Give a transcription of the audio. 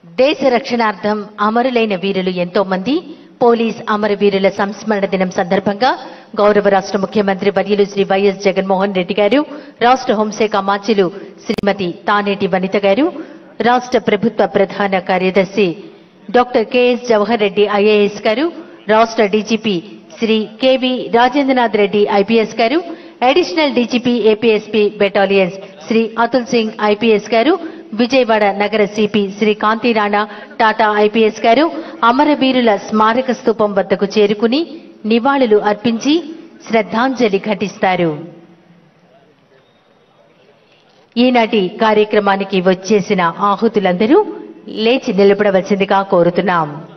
దేశ రక్షణార్థం అమరులైన వీరులు ఎంతో మంది పోలీస్ అమరవీరుల సంస్మరణ దినం సందర్భంగా గౌరవ రాష్ట్ర ముఖ్యమంత్రి వర్యులు శ్రీ వైఎస్ జగన్మోహన్ రెడ్డి గారు రాష్ట్ర హోంశాఖ మాచిలు శ్రీమతి తానేటి వనిత గారు రాష్ట్ర ప్రభుత్వ ప్రధాన కార్యదర్శి doctor KS Jawahar Reddy IAS garu రాష్ట్ర DGP Shri KV Rajendranath Reddy IPS garu additional DGP APSP battalions Shri Atul Singh IPS garu Vijayawada నగర సిపి శ్రీ కాంతి రాణా టాటా ఐపీఎస్ గారు అమరవీరుల స్మారక స్తూపం వద్దకు చేరుకుని నివాళులు అర్పించి శ్రద్ధాంజలి ఘటిస్తారు ఈనాటి కార్యక్రమానికి వచ్చేసిన ఆహుతులందరూ లేచి నిలబడవలసిందిగా కోరుతున్నాం